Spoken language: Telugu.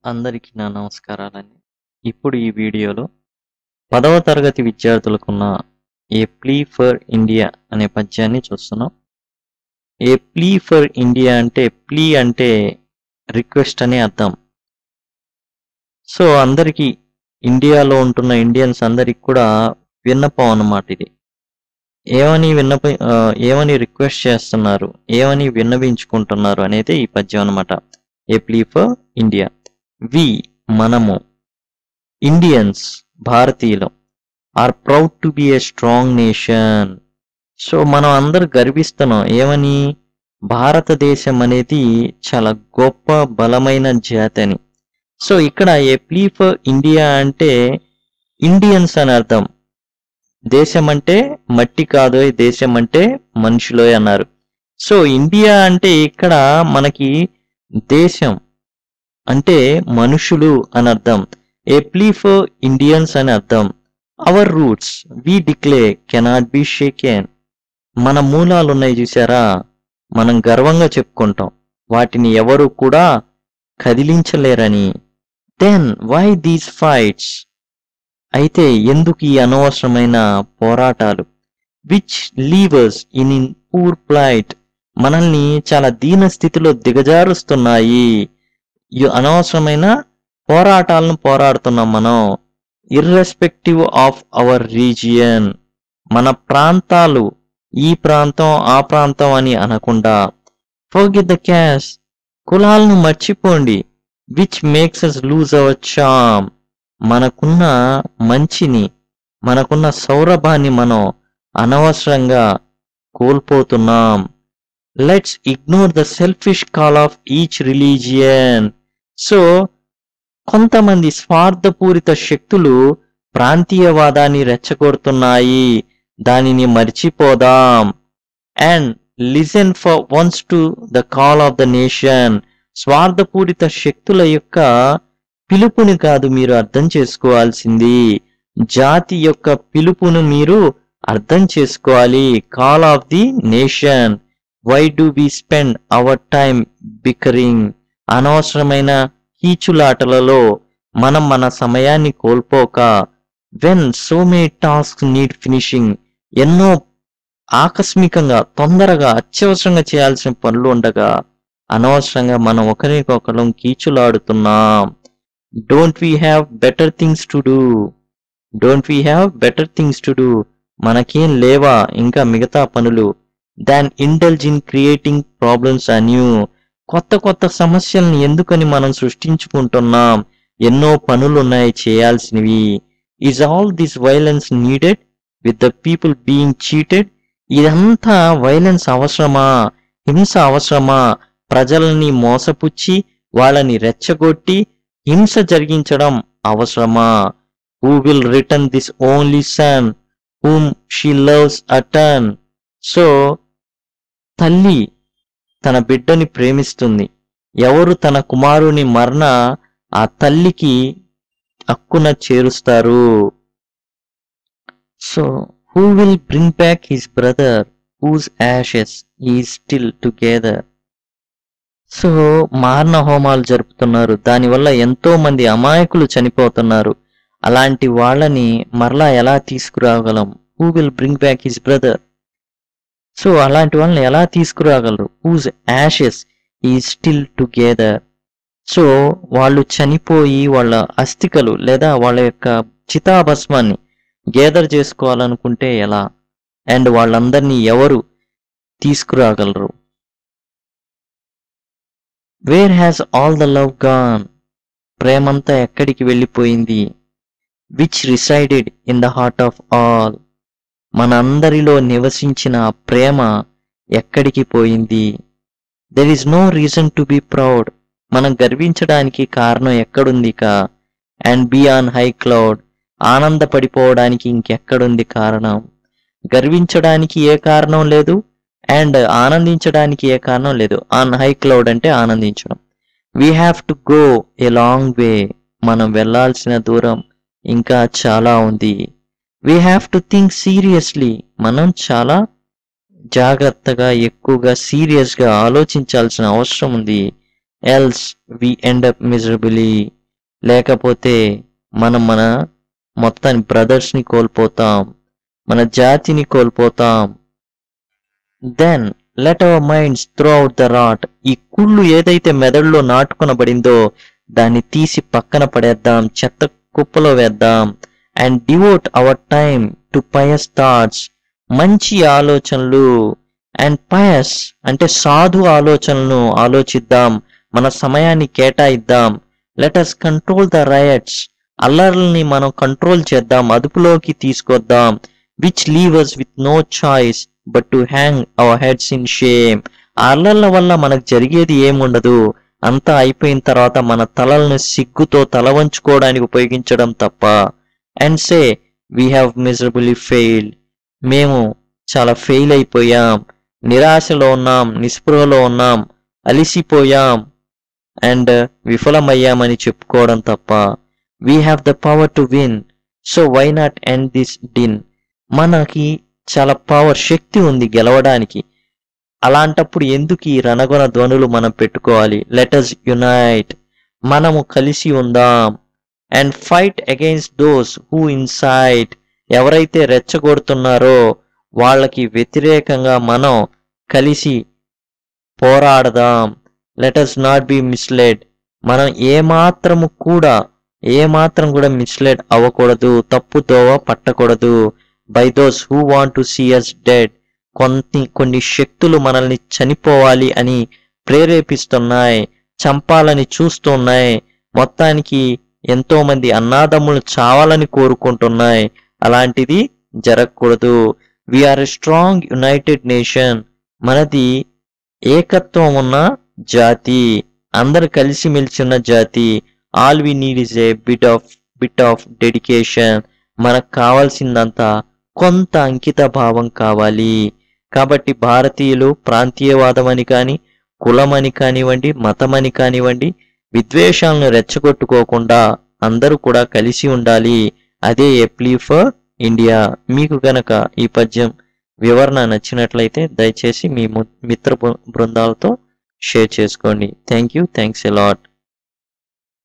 అందరికీ నా నమస్కారాలండి. ఇప్పుడు ఈ వీడియోలో పదవ తరగతి విద్యార్థులకున్న ఏ ప్లీ ఫర్ ఇండియా అనే పద్యాన్ని చూస్తున్నాం. ఏ ప్లీ ఫర్ ఇండియా అంటే ప్లీ అంటే రిక్వెస్ట్ అని అర్థం. సో అందరికీ ఇండియాలో ఉంటున్న ఇండియన్స్ అందరికి కూడా విన్నపం అన్నమాట ఇది. ఏమని విన్నప ఆ, ఏమని రిక్వెస్ట్ చేస్తున్నారు ఏమని విన్నవించుకుంటున్నారు అనేది ఈ పద్యం అన్నమాట. A plea for India we మనము ఇండియన్స్ భారతీయులం are proud to be a strong nation so మనం అందరు గర్విస్తున్నాం ఏమని భారతదేశం అనేది చాలా గొప్ప బలమైన జాతి అని సో ఇక్కడ ఏ ప్లీ ఫర్ ఇండియా అంటే ఇండియన్స్ అని అర్థం దేశం అంటే మట్టి కాదు దేశం అంటే మనుషులోయ్ అన్నారు సో ఇండియా అంటే ఇక్కడ మనకి దేశం అంటే మనుషులు అని అర్థం ఏ ప్లీ ఫర్ ఇండియన్స్ అని అర్థం our roots we declare cannot be shaken మన మూలాలు ఉన్నాయి చూసారా మనం గర్వంగా చెప్పుకుంటాం వాటిని ఎవరు కూడా కదిలించలేరని దెన్ వై దీస్ ఫైట్స్ అయితే ఎందుకు ఈ అనవసరమైన పోరాటాలు which leave us in in poor plight మనల్ని చాలా దీన స్థితిలో దిగజారుస్తున్నాయి ఈ అనవసరమైన పోరాటాలను పోరాడుతున్నాం మనం ఇర్రెస్పెక్టివ్ ఆఫ్ అవర్ రీజియన్ మన ప్రాంతాలు ఈ ప్రాంతం ఆ ప్రాంతం అని అనకుండా ఫోగిట్ ద క్యాష్ కులాలను మర్చిపోండి which makes us lose our charm మనకున్న మంచిని మనకున్న సౌరభాన్ని మనం అనవసరంగా కోల్పోతున్నాం let's ignore the selfish call of each religion so కొంతమంది స్వార్థపూరిత శక్తులు ప్రాంతీయవాదాన్ని రెచ్చగొడుతున్నాయి దానిని మర్చిపోదాం and listen for once to the call of the nation స్వార్థపూరిత శక్తుల యొక్క పిలుపుని కాదు మీరు అర్థం చేసుకోవాల్సింది జాతి యొక్క పిలుపును మీరు అర్థం చేసుకోవాలి call of the nation why do we spend our time bickering అనవసరమైన కీచులాటలలో మనం మన సమయాన్ని కోల్పోక when so may task need finishing ఎన్నో ఆకస్మికంగా తొందరగా అత్యవసరంగా చేయాల్సిన పనులు ఉండగా అనవసరంగా మనం ఒకరికొకరం కీచులాడుతున్నాం don't we have better things to do don't we have better things to do మనకేం లేవా ఇంకా మిగతా పనులు than indulge in creating problems anew కొత్త కొత్త సమస్యల్ని ఎందుకని మనం సృష్టించుకుంటున్నాం ఎన్నో పనులున్నాయి చేయాల్సినవి is all this violence needed with the people being cheated ఇదంతా వైలెన్స్ అవసరమా హింస అవసరమా ప్రజలని మోసపుచ్చి వాళ్ళని రెచ్చగొట్టి హింస జరిగించడం అవసరమా who will return this only son whom she loves return so తల్లి తన బిడ్డని ప్రేమిస్తుంది ఎవరు తన కుమారుని మరణ ఆ తల్లికి హక్కున చేరుస్తారు so who will bring back his brother whose ashes ఈ స్టిల్ టుగెదర్ సో మారణ హోమాలు జరుపుతున్నారు దానివల్ల ఎంతో మంది అమాయకులు చనిపోతున్నారు అలాంటి వాళ్ళని మరలా ఎలా తీసుకురాగలం who will bring back his brother so అలాంటి వాళ్ళని ఎలా తీసుకురాగలరు హూజ్ యాషెస్ ఈ స్టిల్ టుగెదర్ సో వాళ్ళు చనిపోయి వాళ్ళ అస్థికలు లేదా వాళ్ళ యొక్క చితాభస్మాన్ని గేదర్ చేసుకోవాలనుకుంటే ఎలా అండ్ వాళ్ళందరినీ ఎవరు తీసుకురాగలరు where has all the love gone ప్రేమంతా ఎక్కడికి వెళ్ళిపోయింది which resided in the heart of all మనందరిలో నివసించిన ఆ ప్రేమ ఎక్కడికి పోయింది there is no reason to be proud మనం గర్వించడానికి కారణం ఎక్కడుంది కా and be on high cloud ఆనందపడిపోవడానికి ఇంకెక్కడుంది కారణం గర్వించడానికి ఏ కారణం లేదు అండ్ ఆనందించడానికి ఏ కారణం లేదు ఆన్ హై క్లౌడ్ అంటే ఆనందించడం we have to go a long way మనం వెళ్ళాల్సిన దూరం ఇంకా చాలా ఉంది we have to think seriously మనం చాలా జాగ్రత్తగా ఎక్కువగా సీరియస్గా ఆలోచించాల్సిన అవసరం ఉంది else we end up miserably లేకపోతే మనం మన మొత్తాన్ని బ్రదర్స్ని కోల్పోతాం మన జాతిని కోల్పోతాం then let our minds throw out the rot ఈ కుళ్ళు ఏదైతే మెదడులో నాటుకొనబడిందో దాన్ని తీసి పక్కన పడేద్దాం చెత్త కుప్పలో వేద్దాం and devote our time to pious thoughts మంచి ఆలోచనలు అండ్ పయస్ అంటే సాధు ఆలోచనలను ఆలోచిద్దాం మన సమయాన్ని కేటాయిద్దాం let us control the riots అల్లర్లని మనం కంట్రోల్ చేద్దాం అదుపులోకి తీసుకొద్దాం which leave us with no choice but to hang our heads in shame ఆ అల్లర్ల వల్ల మనకు జరిగేది ఏముండదు అంతా అయిపోయిన తర్వాత మన తలల్ని సిగ్గుతో తల వంచుకోవడానికి ఉపయోగించడం తప్ప and say we have miserably failed మేము చాలా ఫెయిల్ అయిపోయాం నిరాశలో ఉన్నాం నిస్పృహలో ఉన్నాం అలిసిపోయాం అండ్ విఫలమయ్యామని చెప్పుకోవడం తప్ప we have the power to win so why not end this din మనకి చాలా పవర్ శక్తి ఉంది గెలవడానికి అలాంటప్పుడు ఎందుకు ఈ రణగొన ధ్వనులు మనం పెట్టుకోవాలి లెటస్ యునైట్ మనము కలిసి ఉందాం and fight against those who incite ఎవరైతే రెచ్చగొడుతున్నారో వాళ్ళకి వ్యతిరేకంగా మనం కలిసి పోరాడదాం లెటస్ నాట్ బి మిస్లెడ్ మనం ఏమాత్రము కూడా ఏమాత్రం కూడా మిస్లెడ్ అవ్వకూడదు తప్పుదోవ పట్టకూడదు by those who want to see us dead కొన్ని కొన్ని శక్తులు మనల్ని చనిపోవాలి అని ప్రేరేపిస్తున్నాయి చంపాలని చూస్తున్నాయి మొత్తానికి ఎంతో మంది అన్నాదమ్ములు చావాలని కోరుకుంటున్నాయి అలాంటిది జరగకూడదు we are a strong united nation మనది ఏకత్వం ఉన్న జాతి అందరు కలిసిమెలిసి ఉన్న జాతి all we need is a bit of bit of dedication మనకు కావాల్సిందంతా కొంత అంకిత భావం కావాలి కాబట్టి భారతీయులు ప్రాంతీయవాదం అని కానీ కులమని కానివ్వండి మతమని కానివ్వండి విద్వేషాలను రెచ్చగొట్టుకోకుండా అందరూ కూడా కలిసి ఉండాలి అదే ఏ ప్లీ ఫర్ ఇండియా మీకు గనక ఈ పద్యం వివరణ నచ్చినట్లయితే దయచేసి మీ ము- మిత్ర బృ- బృందాలతో షేర్ చేసుకోండి thank you thanks a lot